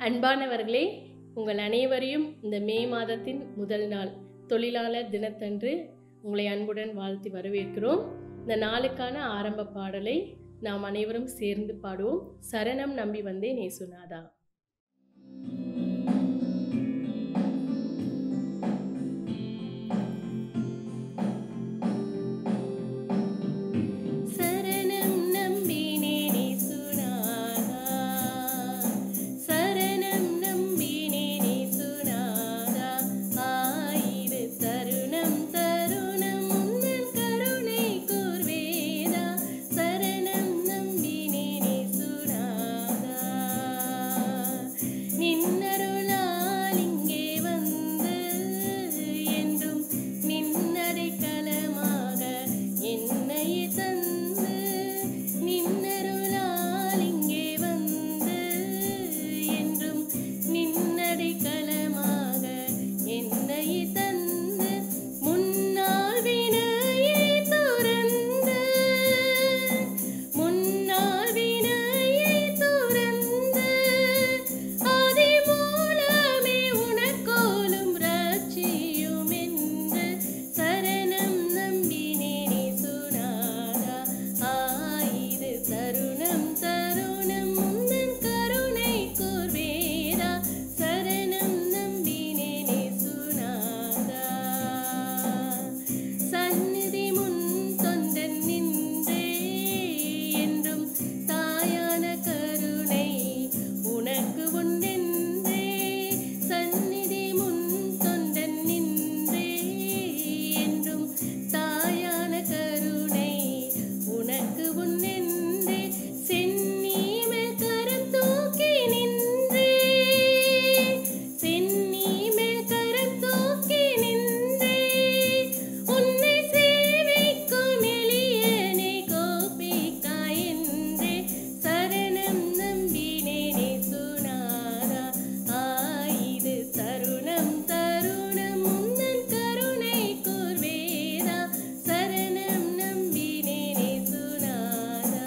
அன்பானவர்களே உங்கள் அனைவரையும் இந்த மே மாதத்தின் முதல் நாள் தொழிலாளர் தினத்தன்று உங்களை அன்புடன் வாழ்த்தி வரவேற்கிறோம் இந்த நாளுக்கான ஆரம்ப பாடலை நாம் அனைவரும் சேர்ந்து பாடுவோம் சரணம் நம்பி வந்தேன் நேசுநாதா சரணம் நம்பினேன் இயேசுநாதா சரணம் நம்பினேன் இயேசுநாதா ஆயிரு தருணம் தருணம் உந்தன் கருணை கூர்வேதா சரணம் நம்பினேன் இயேசுநாதா நின்னருளால் இங்கே வந்து என்றும் நின்னடை களமாக என்னை தந்து நின்னருளால் இங்கே வந்து என்றும் நின்னடை களமாக என்னை தந்து முன்னால் வினையை துறந்து முன்னால் வினையை துறந்து ஆதி மூலமே உனக்கோலும் ரட்சியும் என்று சரணம் நம்பினேனே சுனாதா ஆயிரு தருணம் தருணம் உந்தன் கருணை கூர்வேதா சரணம் நம்பினேனே சுனாதா சந்நிதி முன் தொண்டன் நின்றே என்றும் தாயான கருணை உனக்கு உண்டென்றே சந்நிதி முன் தொண்டன் நின்றே என்றும் தாயான கருணை உனக்கு உண்டென்றே சென்னீமேல் கரம் தூக்கி நின்றே சென்னீமேல் கரம் தூக்கி நின்றே உன்னை சேவிக்கும் எளியனை கோபிக்காய் என்றே சரணம் நம்பினேனே சுனாதா ஆயிது தருணம் தருணம் உந்தன் கருணை கூர்வேதா சரணம் நம்பினேனே சுனாதா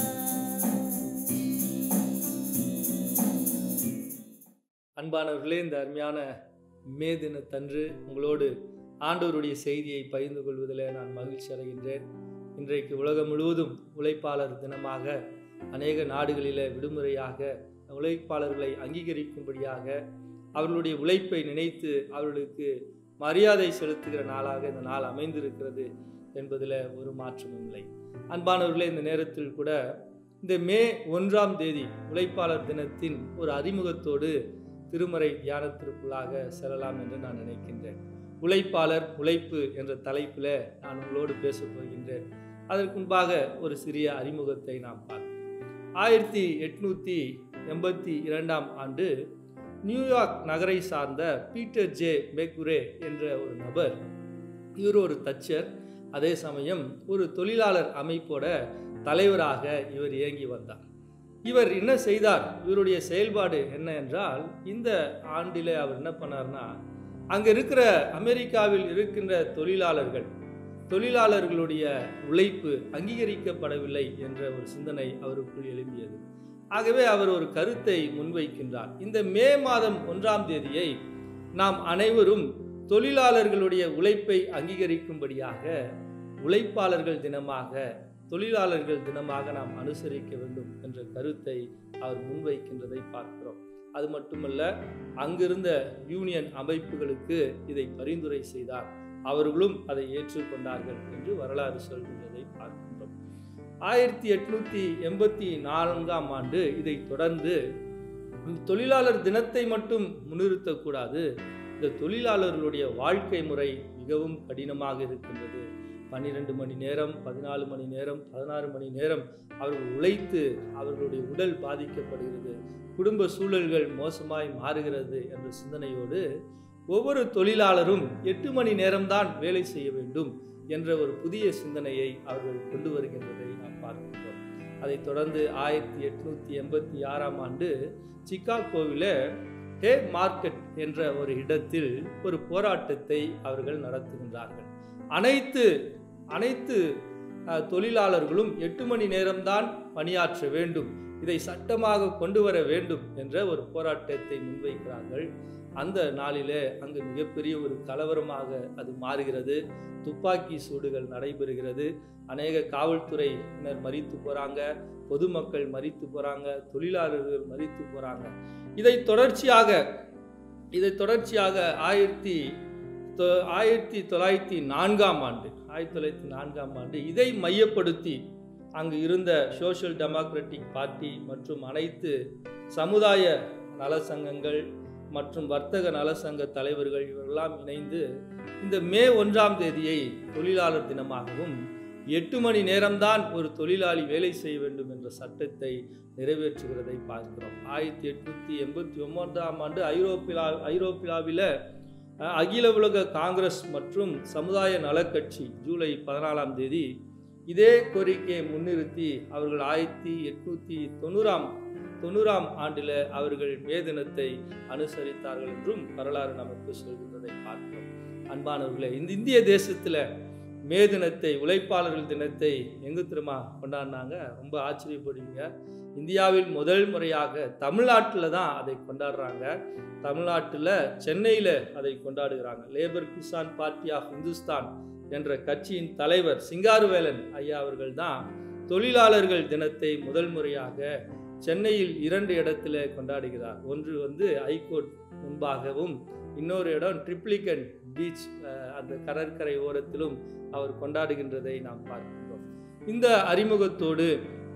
அன்பானவர்களே இந்த அருமையான மே தினத்தன்று உங்களோடு ஆண்டவருடைய செய்தியை பகிர்ந்து கொள்வதில் நான் மகிழ்ச்சி அடைகின்றேன் இன்றைக்கு உலகம் முழுவதும் உழைப்பாளர் தினமாக அநேக நாடுகளில் விடுமுறையாக உழைப்பாளர்களை அங்கீகரிக்கும்படியாக அவர்களுடைய உழைப்பை நினைத்து அவர்களுக்கு மரியாதை செலுத்துகிற நாளாக இந்த நாள் அமைந்திருக்கிறது என்பதில் ஒரு மாற்றமும் இல்லை அன்பானவர்களே இந்த நேரத்தில் கூட இந்த மே ஒன்றாம் தேதி உழைப்பாளர் தினத்தின் ஒரு அறிமுகத்தோடு திருமறை தியானத்திற்குள்ளாக செல்லலாம் என்று நான் நினைக்கின்றேன் உழைப்பாளர் உழைப்பு என்ற தலைப்பில் நான் உங்களோடு பேசப் போகின்றேன் அதற்கு முன்பாக ஒரு சிறிய அறிமுகத்தை நாம் பார்ப்போம் ஆயிரத்தி எட்நூற்றி எண்பத்தி இரண்டாம் ஆண்டு நியூயார்க் நகரை சார்ந்த பீட்டர் ஜே மெக்குரே என்ற ஒரு நபர் இவர் ஒரு தச்சர் அதே சமயம் ஒரு தொழிலாளர் அமைப்போட தலைவராக இவர் இயங்கி வந்தார் இவர் என்ன செய்தார் இவருடைய செயல்பாடு என்ன என்றால் இந்த ஆண்டில் அவர் என்ன பண்ணார்னா அங்கே இருக்கிற அமெரிக்காவில் இருக்கின்ற தொழிலாளர்கள் தொழிலாளர்களுடைய உழைப்பு அங்கீகரிக்கப்படவில்லை என்ற ஒரு சிந்தனை அவருக்குள் எழும்பியது ஆகவே அவர் ஒரு கருத்தை முன்வைக்கின்றார் இந்த மே மாதம் ஒன்றாம் தேதியை நாம் அனைவரும் தொழிலாளர்களுடைய உழைப்பை அங்கீகரிக்கும்படியாக உழைப்பாளர்கள் தினமாக தொழிலாளர்கள் தினமாக நாம் அனுசரிக்க வேண்டும் என்ற கருத்தை அவர் முன்வைக்கின்றதை பார்க்கிறோம் அது மட்டுமல்ல அங்கிருந்த யூனியன் அமைப்புகளுக்கு இதை பரிந்துரை செய்தார் அவர்களும் அதை ஏற்றுக்கொண்டார்கள் என்று வரலாறு சொல்கின்றதை பார்க்கின்றோம் ஆயிரத்தி எட்நூத்தி எண்பத்தி நான்காம் ஆண்டு இதை தொடர்ந்து தொழிலாளர் தினத்தை மட்டும் முன்னிறுத்தக்கூடாது இந்த தொழிலாளர்களுடைய வாழ்க்கை முறை மிகவும் கடினமாக இருக்கின்றது பன்னிரெண்டு மணி நேரம் பதினாலு மணி நேரம் பதினாறு மணி நேரம் அவர்கள் உழைத்து அவர்களுடைய உடல் பாதிக்கப்படுகிறது குடும்ப சூழல்கள் மோசமாய் மாறுகிறது என்ற சிந்தனையோடு ஒவ்வொரு தொழிலாளரும் எட்டு மணி நேரம்தான் வேலை செய்ய வேண்டும் என்ற ஒரு புதிய சிந்தனையை அவர்கள் கொண்டு வருகின்றதை நாம் பார்க்கின்றோம் அதைத் தொடர்ந்து ஆயிரத்தி எட்நூத்தி எண்பத்தி ஆறாம் ஆண்டு சிக்காகோவில் ஹே மார்க்கெட் என்ற ஒரு இடத்தில் ஒரு போராட்டத்தை அவர்கள் நடத்துகின்றார்கள் அனைத்து அனைத்து அஹ், தொழிலாளர்களும் எட்டு மணி நேரம்தான் பணியாற்ற வேண்டும் இதை சட்டமாக கொண்டு வர வேண்டும் என்ற ஒரு போராட்டத்தை முன்வைக்கிறார்கள் அந்த நாளிலே அங்கு மிகப்பெரிய ஒரு கலவரமாக அது மாறுகிறது துப்பாக்கி சூடுகள் நடைபெறுகிறது அநேக காவல்துறையினர் மறித்து போறாங்க பொதுமக்கள் மறித்து போறாங்க தொழிலாளர்கள் மறித்து போறாங்க இதை தொடர்ச்சியாக இதை தொடர்ச்சியாக ஆயிரத்தி தொ- ஆயிரத்தி தொள்ளாயிரத்தி நான்காம் ஆண்டு ஆயிரத்தி தொள்ளாயிரத்தி நான்காம் ஆண்டு இதை மையப்படுத்தி அங்கு இருந்த சோஷியல் டெமோக்ராட்டிக் பார்ட்டி மற்றும் அனைத்து சமுதாய நல சங்கங்கள் மற்றும் வர்த்தக நல சங்க தலைவர்கள் இவரெல்லாம் இணைந்து இந்த மே ஒன்றாம் தேதியை தொழிலாளர் தினமாகவும் எட்டு மணி நேரம்தான் ஒரு தொழிலாளி வேலை செய்ய வேண்டும் என்ற சட்டத்தை நிறைவேற்றுகிறதை பார்க்கிறோம் ஆயிரத்தி எட்நூத்தி எண்பத்தி ஒன்பதாம் ஆண்டு ஐரோப்பியா ஐரோப்பியாவில் அஹ், அகில உலக காங்கிரஸ் மற்றும் சமுதாய நலக்கட்சி ஜூலை பதினாலாம் தேதி இதே கோரிக்கையை முன்னிறுத்தி அவர்கள் ஆயிரத்தி எட்நூத்தி தொண்ணூறாம் தொண்ணூறாம் ஆண்டில் அவர்கள் மே தினத்தை அனுசரித்தார்கள் என்றும் வரலாறு நமக்கு சொல்கின்றதை பார்க்கிறோம் அன்பானவர்களே இந்த இந்திய தேசத்தில் மே தினத்தை உழைப்பாளர்கள் தினத்தை எங்கு திரும்ப கொண்டாடினாங்க ரொம்ப ஆச்சரியப்படுவீங்க இந்தியாவில் முதல் முறையாக தமிழ்நாட்டில் தான் அதை கொண்டாடுறாங்க தமிழ்நாட்டில் சென்னையில் அதை கொண்டாடுகிறாங்க labour Kisan party of Hindustan என்ற கட்சியின் தலைவர் சிங்காரவேலன் ஐயா அவர்கள் தான் தொழிலாளர்கள் தினத்தை முதல் முறையாக சென்னையில் இரண்டு இடத்துல கொண்டாடுகிறார் ஒன்று வந்து ஹைகோர்ட் முன்பாகவும் இன்னொரு இடம் ட்ரிப்ளிகன் பீச் அஹ், அந்த கடற்கரை ஓரத்திலும் அவர் கொண்டாடுகின்றதை நாம் பார்க்கின்றோம் இந்த அறிமுகத்தோடு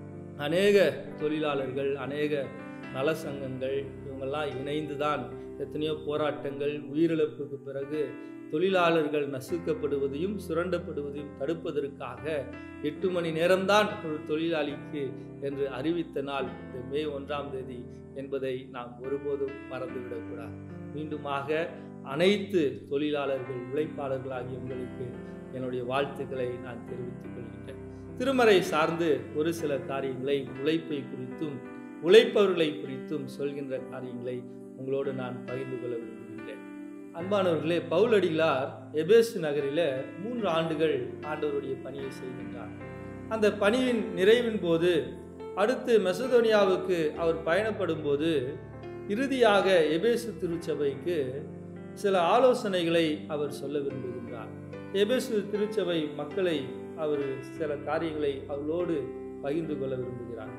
அநேக தொழிலாளர்கள் அநேக நல சங்கங்கள் இவங்கெல்லாம் இணைந்து தான் எத்தனையோ போராட்டங்கள் உயிரிழப்புக்கு பிறகு தொழிலாளர்கள் நசுக்கப்படுவதையும் சுரண்டப்படுவதையும் தடுப்பதற்காக எட்டு மணி நேரம்தான் ஒரு தொழிலாளிக்கு என்று அறிவித்த நாள் இந்த மே ஒன்றாம் தேதி என்பதை நாம் ஒருபோதும் மறந்துவிடக்கூடாது மீண்டுமாக அனைத்து தொழிலாளர்கள் உழைப்பாளர்களாகிய உங்களுக்கு என்னுடைய வாழ்த்துக்களை நான் தெரிவித்துக் கொள்கின்றேன் திருமறை சார்ந்து ஒரு சில காரியங்களை உழைப்பை குறித்தும் உழைப்பவர்களை குறித்தும் சொல்கின்ற காரியங்களை உங்களோடு நான் பகிர்ந்து கொள்ள விரும்புகின்றேன் அன்பானவர்களே பவுலடிகளார் எபேசு நகரில் மூன்று ஆண்டுகள் ஆண்டவருடைய பணியை செய்கின்றார் அந்த பணியின் நிறைவின் போது அடுத்து மெசதோனியாவுக்கு அவர் பயணப்படும் போது இறுதியாக எபேசு திருச்சபைக்கு சில ஆலோசனைகளை அவர் சொல்ல விரும்புகின்றார் எபேசு திருச்சபை மக்களை அவர் சில காரியங்களை அவர்களோடு பகிர்ந்து கொள்ள விரும்புகிறார்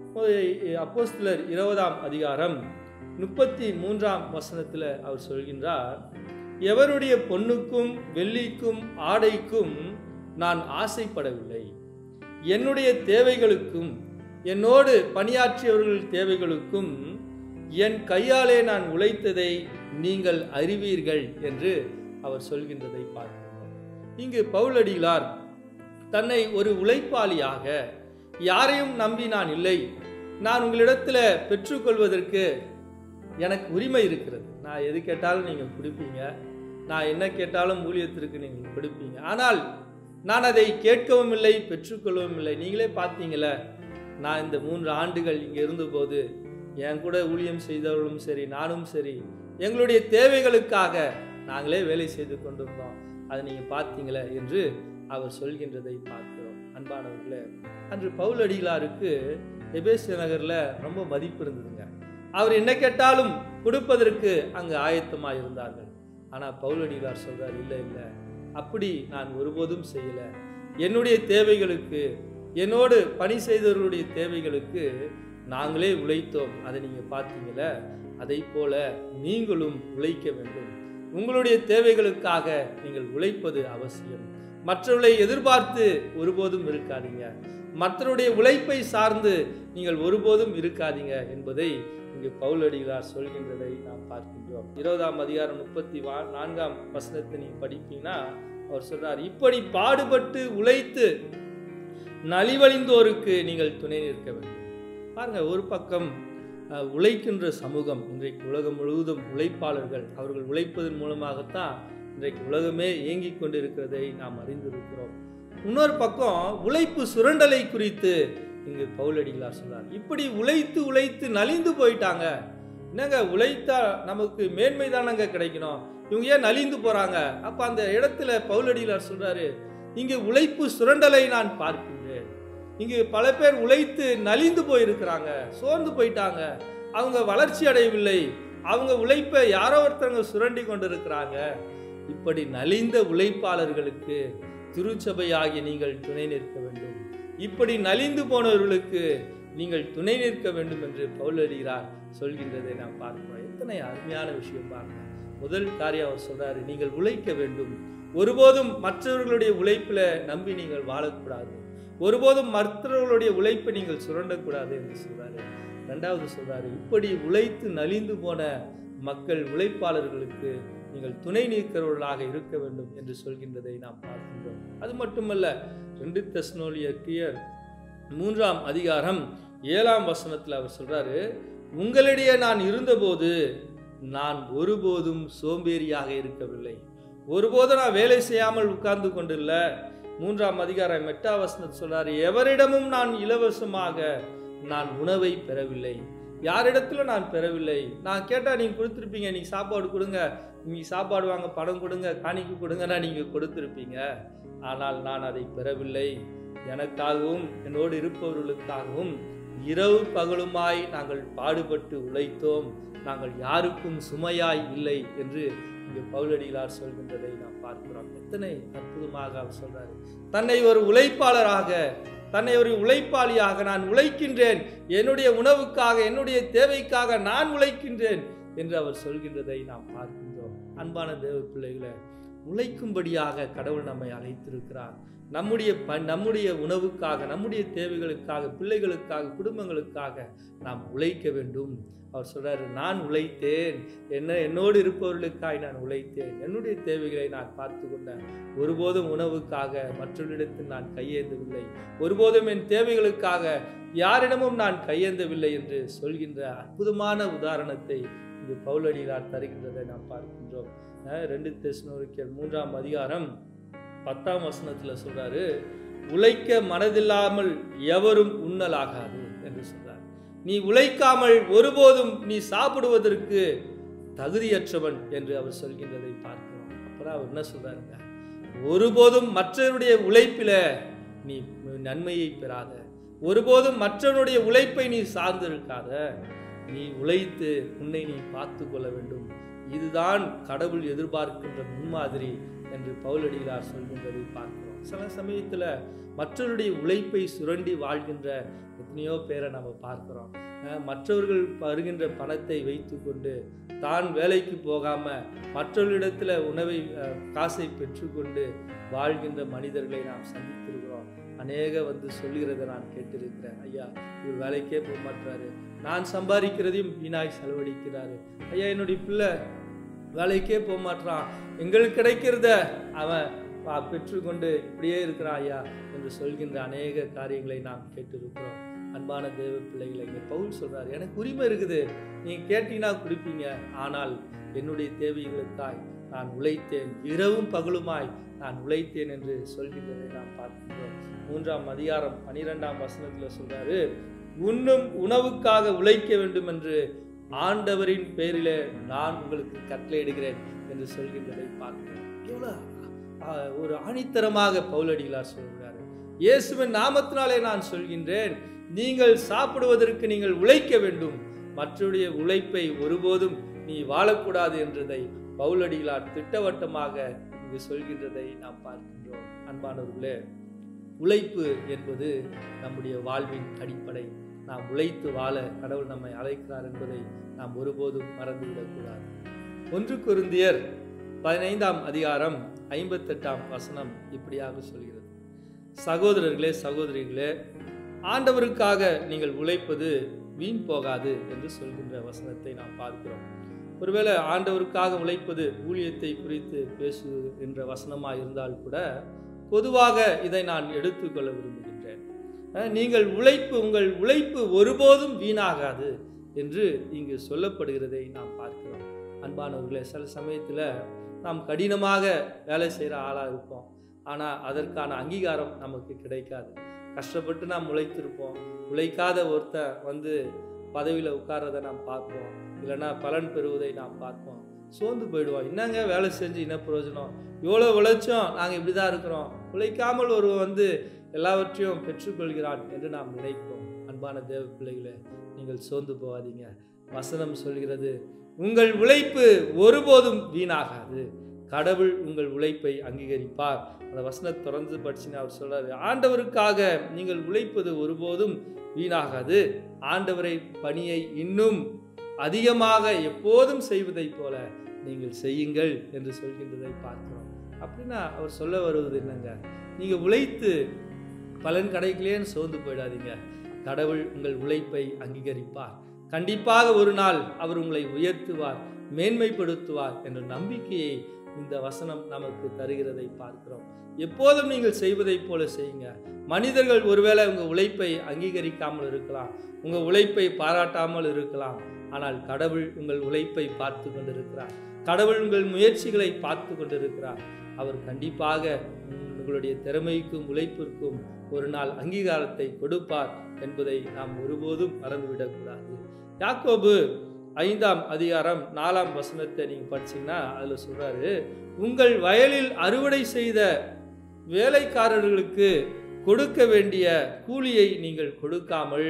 அப்போஸ்தலர் இருபதாம் அதிகாரம் முப்பத்தி மூன்றாம் வசனத்தில் அவர் சொல்கின்றார் எவருடைய பொன்னுக்கும் வெள்ளிக்கும் ஆடைக்கும் நான் ஆசைப்படவில்லை என்னுடைய தேவைகளுக்கும் என்னோடு பணியாற்றியவர்கள் தேவைகளுக்கும் என் கையாலே நான் உழைத்ததை நீங்கள் அறிவீர்கள் என்று அவர் சொல்கின்றதை பார்க்கிறோம் இங்கு பவுலடிகளார் தன்னை ஒரு உழைப்பாளியாக யாரையும் நம்பி நான் இல்லை நான் உங்களிடத்தில் பெற்றுக்கொள்வதற்கு எனக்கு உரிமை இருக்கிறது நான் எது கேட்டாலும் நீங்கள் கொடுப்பீங்க நான் என்ன கேட்டாலும் ஊழியத்திற்கு நீங்கள் கொடுப்பீங்க ஆனால் நான் அதை கேட்கவும் இல்லை பெற்றுக்கொள்ளவும் இல்லை நீங்களே பார்த்தீங்களே நான் இந்த மூன்று ஆண்டுகள் இங்கே இருந்தபோது என் கூட ஊழியம் செய்தவர்களும் சரி நானும் சரி எங்களுடைய தேவைகளுக்காக நாங்களே வேலை செய்து கொண்டிருந்தோம் அதை நீங்கள் பார்த்தீங்களே என்று அவர் சொல்கின்றதை பார்க்கிறோம் அன்பானவர்களே அன்று பவுலடிகளாருக்கு எபேசிய நகரில் ரொம்ப மதிப்பு இருந்ததுங்க அவர் என்ன கேட்டாலும் கொடுப்பதற்கு அங்கு ஆயத்தமாக இருந்தார்கள் ஆனால் பவுலடிகளார் சொல்றார் இல்லை இல்லை அப்படி நான் ஒருபோதும் செய்யலை என்னுடைய தேவைகளுக்கு என்னோடு பணி செய்தவர்களுடைய தேவைகளுக்கு நாங்களே உழைத்தோம் அதை நீங்கள் பார்த்தீங்களே அதை போல நீங்களும் உழைக்க வேண்டும் உங்களுடைய தேவைகளுக்காக நீங்கள் உழைப்பது அவசியம் மற்றவர்களை எதிர்பார்த்து ஒருபோதும் இருக்காதீங்க மற்றவருடைய உழைப்பை சார்ந்து நீங்கள் ஒருபோதும் இருக்காதீங்க என்பதை இங்கு பவுலடிகளார் சொல்கின்றதை நாம் பார்க்கின்றோம் இருபதாம் அதிகாரம் முப்பத்தி வா நான்காம் வசனத்தை நீங்க படிப்பீங்கன்னா அவர் சொல்றார் இப்படி பாடுபட்டு உழைத்து நலிவழிந்தோருக்கு நீங்கள் துணை நிற்க வேண்டும் பாருங்க ஒரு பக்கம் அஹ், உழைக்கின்ற சமூகம் இன்றைக்கு உலகம் முழுவதும் உழைப்பாளர்கள் அவர்கள் உழைப்பதன் மூலமாகத்தான் இன்றைக்கு உலகமே இயங்கிக் கொண்டிருக்கிறதை நாம் அறிந்திருக்கிறோம் இன்னொரு பக்கம் உழைப்பு சுரண்டலை குறித்து இங்கு பவுலடிகளார் சொல்றார் இப்படி உழைத்து உழைத்து நலிந்து போயிட்டாங்க என்னங்க உழைத்தா நமக்கு மேன்மை தானங்க கிடைக்கணும் இவங்க ஏன் நலிந்து போறாங்க அப்ப அந்த இடத்துல பவுலடிகளார் சொல்றாரு இங்கு உழைப்பு சுரண்டலை நான் பார்க்கின்றேன் இங்கு பல பேர் உழைத்து நலிந்து போயிருக்கிறாங்க சோர்ந்து போயிட்டாங்க அவங்க வளர்ச்சி அடையவில்லை அவங்க உழைப்பை யாரோ ஒருத்தவங்க சுரண்டி கொண்டிருக்கிறாங்க இப்படி நலிந்த உழைப்பாளர்களுக்கு திருச்சபையாகிய நீங்கள் துணை நிற்க வேண்டும் இப்படி நலிந்து போனவர்களுக்கு நீங்கள் துணை நிற்க வேண்டும் என்று பவுலடிகிறார் சொல்கின்றதை நாம் பார்க்கிறோம் எத்தனை அருமையான விஷயம் பாருங்க முதல் காரியம் அவர் சொல்றாரு நீங்கள் உழைக்க வேண்டும் ஒருபோதும் மற்றவர்களுடைய உழைப்புல நம்பி நீங்கள் வாழக்கூடாது ஒருபோதும் மற்றவர்களுடைய உழைப்பை நீங்கள் சுரண்டக்கூடாது என்று சொல்றாரு ரெண்டாவது சொல்றாரு இப்படி உழைத்து நலிந்து போன மக்கள் உழைப்பாளர்களுக்கு நீங்கள் துணை நிற்கிறவர்களாக இருக்க வேண்டும் என்று சொல்கின்றதை நாம் பார்க்கின்றோம் அது மட்டுமல்ல ரெண்டு தெஸ்னோலியர் மூன்றாம் அதிகாரம் ஏழாம் வசனத்தில் அவர் சொல்றாரு உங்களிடையே நான் இருந்தபோது நான் ஒருபோதும் சோம்பேறியாக இருக்கவில்லை ஒருபோதும் நான் வேலை செய்யாமல் உட்கார்ந்து கொண்டில்ல மூன்றாம் அதிகாரம் எட்டாம் வசனத்தில் சொல்றாரு எவரிடமும் நான் இலவசமாக நான் உணவை பெறவில்லை யாரிடத்துல நான் பெறவில்லை நான் கேட்டால் நீங்கள் கொடுத்துருப்பீங்க நீ சாப்பாடு கொடுங்க நீ சாப்பாடு வாங்க பணம் கொடுங்க காணிக்கு கொடுங்கன்னா நீங்கள் கொடுத்துருப்பீங்க ஆனால் நான் அதை பெறவில்லை எனக்காகவும் என்னோடு இருப்பவர்களுக்காகவும் இரவு பகலுமாய் நாங்கள் பாடுபட்டு உழைத்தோம் நாங்கள் யாருக்கும் சுமையாய் இல்லை என்று இங்கே பவுலடிகளார் சொல்கின்றதை நாம் பார்க்கிறோம் எத்தனை அற்புதமாக அவர் சொல்றாரு தன்னை ஒரு உழைப்பாளராக தன்னை ஒரு உழைப்பாளியாக நான் உழைக்கின்றேன் என்னுடைய உணவுக்காக என்னுடைய தேவைக்காக நான் உழைக்கின்றேன் என்று அவர் சொல்கின்றதை நாம் பார்க்கின்றோம் அன்பான தேவ பிள்ளைகளை உழைக்கும்படியாக கடவுள் நம்மை அழைத்திருக்கிறார் நம்முடைய ப நம்முடைய உணவுக்காக நம்முடைய தேவைகளுக்காக பிள்ளைகளுக்காக குடும்பங்களுக்காக நாம் உழைக்க வேண்டும் அவர் சொல்றாரு நான் உழைத்தேன் என்ன என்னோடு இருப்பவர்களுக்காய் நான் உழைத்தேன் என்னுடைய தேவைகளை நான் பார்த்து கொண்டேன் ஒருபோதும் உணவுக்காக மற்றவர்களிடத்தில் நான் கையேந்தவில்லை ஒருபோதும் என் தேவைகளுக்காக யாரிடமும் நான் கையேந்தவில்லை என்று சொல்கின்ற அற்புதமான உதாரணத்தை இங்கு பவுலடியார் தருகின்றதை நாம் பார்க்கின்றோம் அஹ் ரெண்டு தெஸ்னோரிக்கர் மூன்றாம் அதிகாரம் பத்தாம் வசனத்தில் சொல்றாரு உழைக்க மனதில்லாமல் எவரும் உண்ணலாகாது என்று சொல்றார் நீ உழைக்காமல் ஒருபோதும் நீ சாப்பிடுவதற்கு தகுதியற்றவன் என்று அவர் சொல்கின்றதை பார்க்கிறோம் அப்புறம் அவர் என்ன சொல்றாருங்க ஒருபோதும் மற்றவருடைய உழைப்பில நீ நன்மையை பெறாத ஒருபோதும் மற்றவனுடைய உழைப்பை நீ சார்ந்திருக்காத நீ உழைத்து உன்னை நீ பார்த்து கொள்ள வேண்டும் இதுதான் கடவுள் எதிர்பார்க்கின்ற முன்மாதிரி என்று பவுலடிகளார் சொல்கின்றதை பார்க்கிறோம் சில சமயத்தில் மற்றவருடைய உழைப்பை சுரண்டி வாழ்கின்ற எத்தனையோ பேரை நம்ம பார்க்கிறோம் அஹ் மற்றவர்கள் வருகின்ற பணத்தை வைத்துக்கொண்டு தான் வேலைக்கு போகாம மற்றவர்களிடத்துல உணவை அஹ், காசை பெற்றுக்கொண்டு வாழ்கின்ற மனிதர்களை நாம் சந்தித்திருக்கிறோம் அநேக வந்து சொல்லுகிறதை நான் கேட்டிருக்கிறேன் ஐயா இவர் வேலைக்கே போக மாட்டாரு நான் சம்பாதிக்கிறதையும் வீணாய் செலவழிக்கிறாரு ஐயா என்னுடைய பிள்ளை வேலைக்கே போக மாட்டான் எங்களுக்கு கிடைக்கிறத அவன் பா- பெற்றுக்கொண்டு இப்படியே இருக்கிறான் ஐயா என்று சொல்கின்ற அநேக காரியங்களை நாம் கேட்டிருக்கிறோம் அன்பான தேவ பிள்ளைகளை இங்கே பவுல் சொல்றாரு எனக்கு உரிமை இருக்குது நீங்க கேட்டீங்கன்னா கொடுப்பீங்க ஆனால் என்னுடைய தேவைகளுக்காய் நான் உழைத்தேன் இரவும் பகலுமாய் நான் உழைத்தேன் என்று சொல்கின்றதை நாம் பார்க்கின்றோம் மூன்றாம் அதிகாரம் பனிரெண்டாம் வசனத்துல சொல்றாரு உண்ணும் உணவுக்காக உழைக்க வேண்டும் என்று ஆண்டவரின் பேரிலே நான் உங்களுக்கு கட்டளையிடுகிறேன் என்று சொல்கின்றதை பார்க்கிறோம் எவ்வளவு ஆ, ஒரு ஆணித்தரமாக பவுலடிகளார் சொல்கிறார் இயேசுவின் நாமத்தினாலே நான் சொல்கின்றேன் நீங்கள் சாப்பிடுவதற்கு நீங்கள் உழைக்க வேண்டும் மற்றவருடைய உழைப்பை ஒருபோதும் நீ வாழக்கூடாது என்றதை பவுலடிகளார் திட்டவட்டமாக இங்கு சொல்கின்றதை நாம் பார்க்கின்றோம் அன்பானவர்களே உழைப்பு என்பது நம்முடைய வாழ்வின் அடிப்படை நாம் உழைத்து வாழ கடவுள் நம்மை அழைக்கிறார் என்பதை நாம் ஒருபோதும் மறந்துவிடக்கூடாது ஒன்று குருந்தியர் பதினைந்தாம் அதிகாரம் ஐம்பத்தெட்டாம் வசனம் இப்படியாக சொல்கிறது சகோதரர்களே சகோதரிகளே ஆண்டவருக்காக நீங்கள் உழைப்பது வீண் போகாது என்று சொல்கின்ற வசனத்தை நாம் பார்க்கிறோம் ஒருவேளை ஆண்டவருக்காக உழைப்பது ஊழியத்தை குறித்து பேசுகின்ற வசனமாக இருந்தால் கூட பொதுவாக இதை நான் எடுத்துக்கொள்ள விரும்புகின்றேன் அஹ், நீங்கள் உழைப்பு உங்கள் உழைப்பு ஒருபோதும் வீணாகாது என்று இங்கு சொல்லப்படுகிறதை நாம் பார்க்கிறோம் அன்பானவர்களே சில சமயத்தில் நாம் கடினமாக வேலை செய்கிற ஆளாக இருப்போம் ஆனால் அதற்கான அங்கீகாரம் நமக்கு கிடைக்காது கஷ்டப்பட்டு நாம் உழைத்திருப்போம் உழைக்காத ஒருத்தன் வந்து பதவியில் உட்கார்றதை நாம் பார்ப்போம் இல்லைன்னா பலன் பெறுவதை நாம் பார்ப்போம் சோர்ந்து போயிடுவோம் என்னங்க வேலை செஞ்சு என்ன பிரயோஜனம் இவ்வளோ உழைச்சோம் நாங்கள் இப்படி தான் இருக்கிறோம் உழைக்காமல் ஒருவன் வந்து எல்லாவற்றையும் பெற்றுக்கொள்கிறான் என்று நாம் நினைப்போம் அன்பான தேவ பிள்ளைகளே நீங்கள் சோர்ந்து போகாதீங்க வசனம் சொல்கிறது உங்கள் உழைப்பு ஒருபோதும் வீணாகாது கடவுள் உங்கள் உழைப்பை அங்கீகரிப்பார் அந்த வசனத்தை தொடர்ந்து படிச்சுன்னு அவர் சொல்றாரு ஆண்டவருக்காக நீங்கள் உழைப்பது ஒருபோதும் வீணாகாது ஆண்டவரை பணியை இன்னும் அதிகமாக எப்போதும் செய்வதைப் போல நீங்கள் செய்யுங்கள் என்று சொல்கின்றதை பார்க்கிறோம் அப்படின்னா அவர் சொல்ல வருவது என்னங்க நீங்க உழைத்து பலன் கிடைக்கலையேன்னு சோர்ந்து போயிடாதீங்க கடவுள் உங்கள் உழைப்பை அங்கீகரிப்பார் கண்டிப்பாக ஒரு நாள் அவர் உங்களை உயர்த்துவார் மேன்மைப்படுத்துவார் என்ற நம்பிக்கையை இந்த வசனம் நமக்கு தருகிறதை பார்க்கிறோம் எப்போதும் நீங்கள் செய்வதைப் போல செய்யுங்க மனிதர்கள் ஒருவேளை உங்கள் உழைப்பை அங்கீகரிக்காமல் இருக்கலாம் உங்கள் உழைப்பை பாராட்டாமல் இருக்கலாம் ஆனால் கடவுள் உங்கள் உழைப்பை பார்த்து கொண்டிருக்கிறார் கடவுள் உங்கள் முயற்சிகளை பார்த்து கொண்டிருக்கிறார் அவர் கண்டிப்பாக உங்களுடைய திறமைக்கும் உழைப்பிற்கும் ஒரு நாள் அங்கீகாரத்தை கொடுப்பார் என்பதை நாம் ஒருபோதும் மறந்துவிடக்கூடாது யாக்கோபு ஐந்தாம் அதிகாரம் நாலாம் வசனத்தை நீங்கள் படிச்சீங்கன்னா அதில் சொல்றாரு உங்கள் வயலில் அறுவடை செய்த வேலைக்காரர்களுக்கு கொடுக்க வேண்டிய கூலியை நீங்கள் கொடுக்காமல்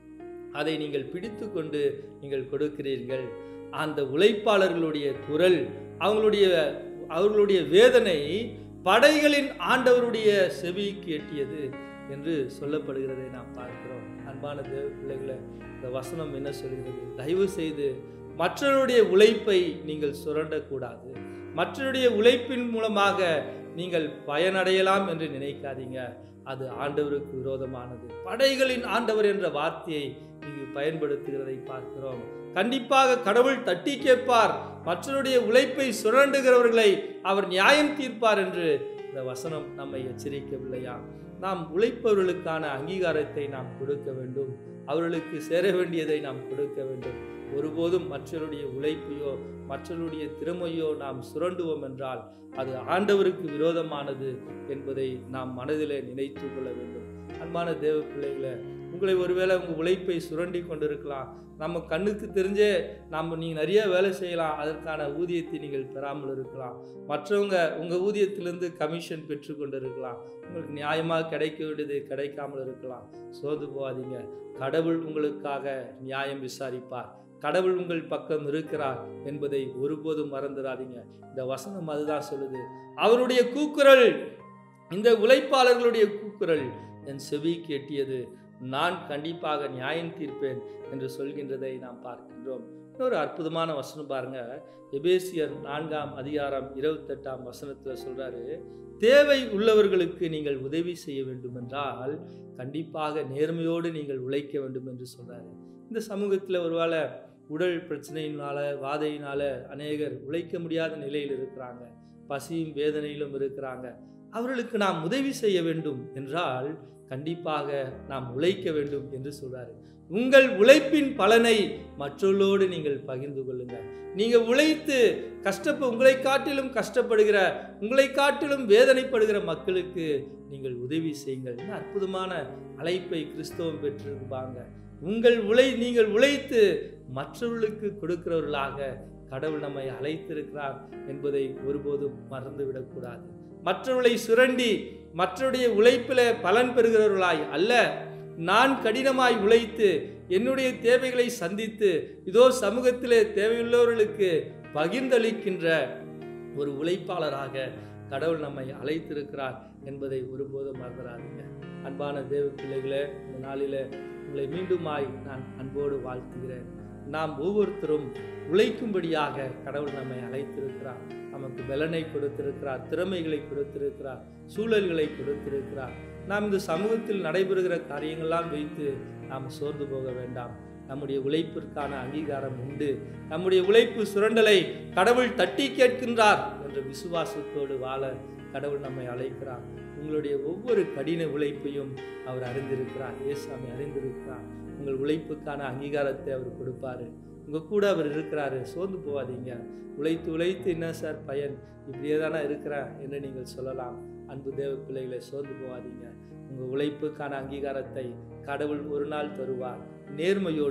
அதை நீங்கள் பிடித்து கொண்டு நீங்கள் கொடுக்கிறீர்கள் அந்த உழைப்பாளர்களுடைய குரல் அவங்களுடைய அவர்களுடைய வேதனை படைகளின் ஆண்டவருடைய செவிக்கு எட்டியது என்று சொல்லப்படுகிறதை நாம் பார்க்கிறோம் அன்பான தேவ பிள்ளைகளை இந்த வசனம் என்ன சொல்கிறது தயவு செய்து மற்றவருடைய உழைப்பை நீங்கள் சுரண்டக்கூடாது மற்றவருடைய உழைப்பின் மூலமாக நீங்கள் பயனடையலாம் என்று நினைக்காதீங்க அது ஆண்டவருக்கு விரோதமானது படைகளின் ஆண்டவர் என்ற வார்த்தையை இங்கு பயன்படுத்துகிறதை பார்க்கிறோம் கண்டிப்பாக கடவுள் தட்டி கேட்பார் மற்றவருடைய உழைப்பை சுரண்டுகிறவர்களை அவர் நியாயம் தீர்ப்பார் என்று இந்த வசனம் நம்மை எச்சரிக்கவில்லையா நாம் உழைப்பவர்களுக்கான அங்கீகாரத்தை நாம் கொடுக்க வேண்டும் அவர்களுக்கு சேர வேண்டியதை நாம் கொடுக்க வேண்டும் ஒருபோதும் மற்றவருடைய உழைப்பையோ மற்றவருடைய திறமையோ நாம் சுரண்டுவோம் என்றால் அது ஆண்டவருக்கு விரோதமானது என்பதை நாம் மனதிலே நினைத்து கொள்ள வேண்டும் அன்பான தேவ பிள்ளைகளை உங்களை ஒருவேளை உங்கள் உழைப்பை சுரண்டி கொண்டிருக்கலாம் நம்ம கண்ணுக்கு தெரிஞ்சே நம்ம நீங்கள் நிறைய வேலை செய்யலாம் அதற்கான ஊதியத்தை நீங்கள் பெறாமல் இருக்கலாம் மற்றவங்க உங்கள் ஊதியத்திலிருந்து கமிஷன் பெற்று கொண்டு இருக்கலாம் உங்களுக்கு நியாயமாக கிடைக்க வேண்டியது கிடைக்காமல் இருக்கலாம் சோர்ந்து போகாதீங்க கடவுள் உங்களுக்காக நியாயம் விசாரிப்பார் கடவுள் உங்கள் பக்கம் இருக்கிறார் என்பதை ஒருபோதும் மறந்துடாதீங்க இந்த வசனம் அதுதான் சொல்லுது அவருடைய கூக்குரல் இந்த உழைப்பாளர்களுடைய கூக்குரல் என் செவிக்கு எட்டியது நான் கண்டிப்பாக நியாயம் தீர்ப்பேன் என்று சொல்கின்றதை நாம் பார்க்கின்றோம் இன்னொரு அற்புதமான வசனம் பாருங்க எபேசியர் நான்காம் அதிகாரம் இருபத்தெட்டாம் வசனத்தில் சொல்றாரு தேவை உள்ளவர்களுக்கு நீங்கள் உதவி செய்ய வேண்டும் என்றால் கண்டிப்பாக நேர்மையோடு நீங்கள் உழைக்க வேண்டும் என்று சொல்றாரு இந்த சமூகத்தில் ஒருவேளை உடல் பிரச்சனையினால வாதையினால அநேகர் உழைக்க முடியாத நிலையில் இருக்கிறாங்க பசியும் வேதனையிலும் இருக்கிறாங்க அவர்களுக்கு நாம் உதவி செய்ய வேண்டும் என்றால் கண்டிப்பாக நாம் உழைக்க வேண்டும் என்று சொல்றாரு உங்கள் உழைப்பின் பலனை மற்றவர்களோடு நீங்கள் பகிர்ந்து கொள்ளுங்க நீங்க உழைத்து கஷ்டப்ப உங்களை காட்டிலும் கஷ்டப்படுகிற உங்களை காட்டிலும் வேதனைப்படுகிற மக்களுக்கு நீங்கள் உதவி செய்யுங்கள் என்ன அற்புதமான அழைப்பை கிறிஸ்தவம் பெற்றிருப்பாங்க உங்கள் உழை நீங்கள் உழைத்து மற்றவர்களுக்கு கொடுக்கிறவர்களாக கடவுள் நம்மை அழைத்திருக்கிறார் என்பதை ஒருபோதும் மறந்துவிடக்கூடாது மற்றவர்களை சுரண்டி மற்றவருடைய உழைப்பில் பலன் பெறுகிறவர்களாய் அல்ல நான் கடினமாய் உழைத்து என்னுடைய தேவைகளை சந்தித்து இதோ சமூகத்திலே தேவையுள்ளவர்களுக்கு பகிர்ந்தளிக்கின்ற ஒரு உழைப்பாளராக கடவுள் நம்மை அழைத்திருக்கிறார் என்பதை ஒருபோதும் மறந்துடாதீங்க அன்பான தேவ பிள்ளைகளே இந்த நாளிலே உங்களை மீண்டுமாய் நான் அன்போடு வாழ்த்துகிறேன் நாம் ஒவ்வொருத்தரும் உழைக்கும்படியாக கடவுள் நம்மை அழைத்திருக்கிறார் நமக்கு பலனை கொடுத்திருக்கிறார் திறமைகளை கொடுத்திருக்கிறார் சூழல்களை கொடுத்திருக்கிறார் நாம் இந்த சமூகத்தில் நடைபெறுகிற காரியங்கள்லாம் வைத்து நாம் சோர்ந்து போக வேண்டாம் நம்முடைய உழைப்பிற்கான அங்கீகாரம் உண்டு நம்முடைய உழைப்பு சுரண்டலை கடவுள் தட்டி கேட்கின்றார் என்ற விசுவாசத்தோடு வாழ கடவுள் நம்மை அழைக்கிறார் உங்களுடைய ஒவ்வொரு கடின உழைப்பையும் அவர் அறிந்திருக்கிறார் ஏசாமி அறிந்திருக்கிறார் உங்கள் உழைப்புக்கான அங்கீகாரத்தை அவர் கொடுப்பாரு உங்கள் கூட அவர் இருக்கிறாரு சோர்ந்து போகாதீங்க உழைத்து உழைத்து என்ன சார் பயன் இப்படியே தானே இருக்கிறேன் என்று நீங்கள் சொல்லலாம் அன்பு தேவ பிள்ளைகளை சோர்ந்து போகாதீங்க உங்கள் உழைப்புக்கான அங்கீகாரத்தை கடவுள் ஒரு நாள் தருவார் நேர்மையோடு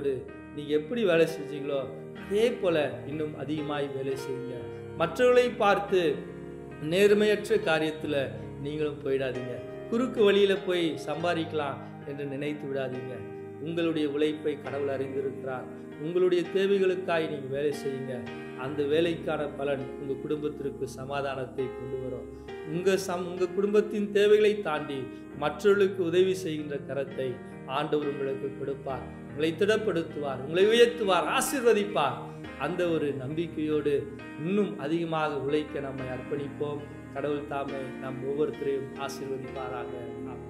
நீங்கள் எப்படி வேலை செஞ்சீங்களோ அதே போல் இன்னும் அதிகமாய் வேலை செய்யுங்க மற்றவர்களை பார்த்து நேர்மையற்ற காரியத்தில் நீங்களும் போயிடாதீங்க குறுக்கு வழியில் போய் சம்பாதிக்கலாம் என்று நினைத்து விடாதீங்க உங்களுடைய உழைப்பை கடவுள் அறிந்திருக்கிறார் உங்களுடைய தேவைகளுக்காய் நீங்கள் வேலை செய்யுங்க அந்த வேலைக்கான பலன் உங்கள் குடும்பத்திற்கு சமாதானத்தை கொண்டு வரும் உங்கள் சம் உங்கள் குடும்பத்தின் தேவைகளை தாண்டி மற்றவர்களுக்கு உதவி செய்கின்ற கரத்தை ஆண்டவர் உங்களுக்கு கொடுப்பார் உங்களை திடப்படுத்துவார் உங்களை உயர்த்துவார் ஆசீர்வதிப்பார் அந்த ஒரு நம்பிக்கையோடு இன்னும் அதிகமாக உழைக்க நம்மை அர்ப்பணிப்போம் கடவுள் தாமே நம் ஒவ்வொருத்தரையும் ஆசீர்வதிப்பாராக ஆமென்.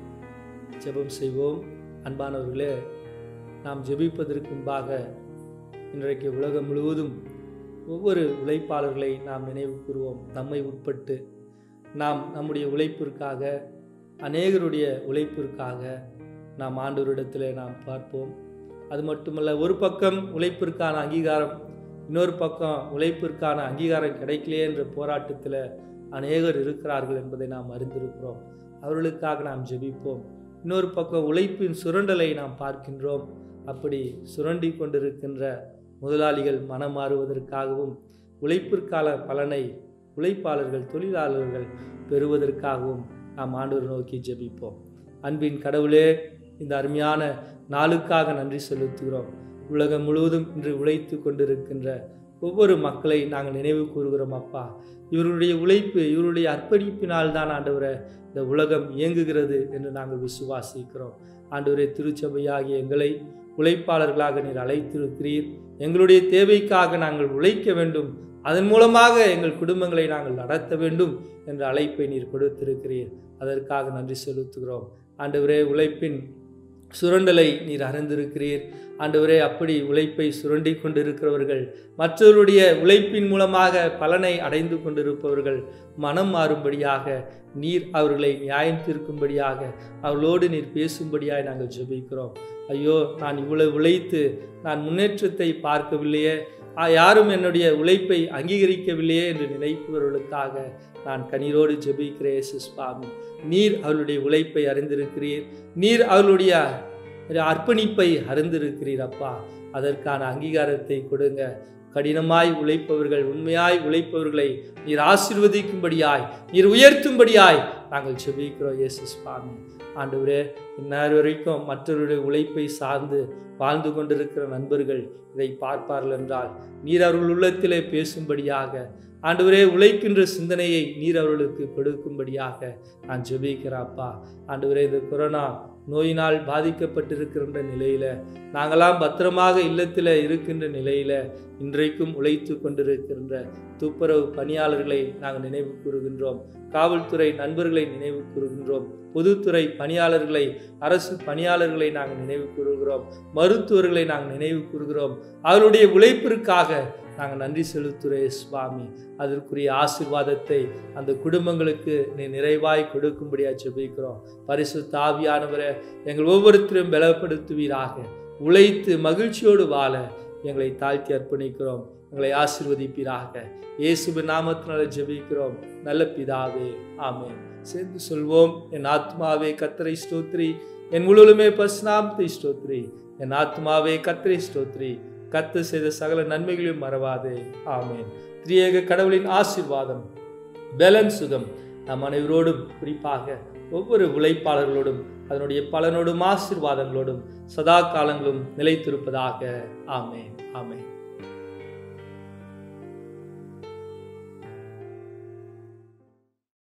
ஜெபம் செய்வோம் அன்பானவர்களே நாம் ஜெபிப்பதற்கு முன்பாக இன்றைக்கு உலகம் முழுவதும் ஒவ்வொரு உழைப்பாளர்களை நாம் நினைவு கூறுவோம் நம்மை உட்பட்டு நாம் நம்முடைய உழைப்பிற்காக அநேகருடைய உழைப்பிற்காக நாம் ஆண்டவரிடத்தில் நாம் பார்ப்போம் அது மட்டுமல்ல ஒரு பக்கம் உழைப்பிற்கான அங்கீகாரம் இன்னொரு பக்கம் உழைப்பிற்கான அங்கீகாரம் கிடைக்கலையே என்ற போராட்டத்தில் அநேகர் இருக்கிறார்கள் என்பதை நாம் அறிந்திருக்கிறோம் அவர்களுக்காக நாம் ஜெபிப்போம் இன்னொரு பக்கம் உழைப்பின் சுரண்டலை நாம் பார்க்கின்றோம் அப்படி சுரண்டி கொண்டிருக்கின்ற முதலாளிகள் மனம் மாறுவதற்காகவும் உழைப்பிற்கான பலனை உழைப்பாளர்கள் தொழிலாளர்கள் பெறுவதற்காகவும் நாம் ஆண்டவர் நோக்கி ஜெபிப்போம் அன்பின் கடவுளே இந்த அருமையான நாளுக்காக நன்றி செலுத்துகிறோம் உலகம் முழுவதும் இன்று உழைத்து கொண்டிருக்கின்ற ஒவ்வொரு மக்களை நாங்கள் நினைவு கூறுகிறோம் அப்பா இவருடைய உழைப்பு இவருடைய அர்ப்பணிப்பினால் தான் ஆண்டவரை இந்த உலகம் இயங்குகிறது என்று நாங்கள் விசுவாசிக்கிறோம் ஆண்டவரே திருச்சபையாகிய எங்களை உழைப்பாளர்களாக நீர் அழைத்திருக்கிறீர் எங்களுடைய தேவைக்காக நாங்கள் உழைக்க வேண்டும் அதன் மூலமாக எங்கள் குடும்பங்களை நாங்கள் நடத்த வேண்டும் என்ற அழைப்பை நீர் கொடுத்திருக்கிறீர் அதற்காக நன்றி செலுத்துகிறோம் ஆண்டவரே உழைப்பின் சுரண்டலை நீர் அறிந்திருக்கிறீர் ஆண்டவரே அப்படி உழைப்பை சுரண்டி கொண்டிருக்கிறவர்கள் மற்றவருடைய உழைப்பின் மூலமாக பலனை அடைந்து கொண்டிருப்பவர்கள் மனம் மாறும்படியாக நீர் அவர்களை நியாயம் தீர்க்கும்படியாக அவர்களோடு நீர் பேசும்படியாக நாங்கள் ஜெபிக்கிறோம் ஐயோ நான் இவ்வளவு உழைத்து நான் முன்னேற்றத்தை பார்க்கவில்லையே ஆ, யாரும் என்னுடைய உழைப்பை அங்கீகரிக்கவில்லையே என்று நினைப்பவர்களுக்காக நான் கண்ணீரோடு ஜெபிக்கிறேன் இயேசு சுவாமி நீர் அவர்களுடைய உழைப்பை அறிந்திருக்கிறீர் நீர் அவர்களுடைய அர்ப்பணிப்பை அறிந்திருக்கிறீர் அப்பா அதற்கான அங்கீகாரத்தை கொடுங்க கடினமாய் உழைப்பவர்கள் உண்மையாய் உழைப்பவர்களை நீர் ஆசீர்வதிக்கும்படியாய் நீர் உயர்த்தும்படியாய் நாங்கள் செபிக்கிறோம் இயேசு சுவாமி ஆண்டவரே இந்நேரம் வரைக்கும் மற்றவருடைய உழைப்பை சார்ந்து வாழ்ந்து கொண்டிருக்கிற நண்பர்கள் இதை பார்ப்பார்கள் என்றால் நீர் அவர்கள் உள்ளத்திலே பேசும்படியாக ஆண்டவரே உழைக்கின்ற சிந்தனையை நீர் அவர்களுக்கு கொடுக்கும்படியாக நான் ஜெபிக்கிறேன்ப்பா ஆண்டவரே இந்த கொரோனா நோயினால் பாதிக்கப்பட்டிருக்கின்ற நிலையில நாங்களாம் பத்திரமாக இல்லத்தில் இருக்கின்ற நிலையில இன்றைக்கும் உழைத்து கொண்டிருக்கின்ற துப்புரவு பணியாளர்களை நாங்கள் நினைவு கூறுகின்றோம் காவல்துறை நண்பர்களை நினைவு கூறுகின்றோம் பொதுத்துறை பணியாளர்களை அரசு பணியாளர்களை நாங்கள் நினைவு கூறுகிறோம் மருத்துவர்களை நாங்கள் நினைவு கூறுகிறோம் அவருடைய உழைப்பிற்காக நாங்கள் நன்றி செலுத்துகிறேன் சுவாமி அதற்குரிய ஆசீர்வாதத்தை அந்த குடும்பங்களுக்கு நீ நிறைவாய் கொடுக்கும்படியாக ஜெபிக்கிறோம் பரிசுத்த ஆவியானவரை எங்கள் ஒவ்வொருத்தரும் பலப்படுத்துவீராக உழைத்து மகிழ்ச்சியோடு வாழ எங்களை தாழ்த்தி அர்ப்பணிக்கிறோம் எங்களை ஆசீர்வதிப்பீராக இயேசுவின் நாமத்தினால ஜெபிக்கிறோம் நல்ல பிதாவே ஆமென் சேர்ந்து சொல்வோம் என் ஆத்மாவே கத்தரை ஸ்தோத்ரி என் முழுவதுமே பஸ்நாமத்தை ஸ்தோத்ரி என் ஆத்மாவே கத்தரை ஸ்தோத்ரி கத்து செய்த சகல நன்மைகளையும் மறவாதே ஆமென் திரியேக கடவுளின் ஆசீர்வாதம் பலன் சுகம் நம் அனைவரோடும் குறிப்பாக ஒவ்வொரு உழைப்பாளர்களோடும் அதனுடைய பலனோடும் ஆசீர்வாதங்களோடும் சதா காலங்களும் நிலைத்திருப்பதாக ஆமென் ஆமென்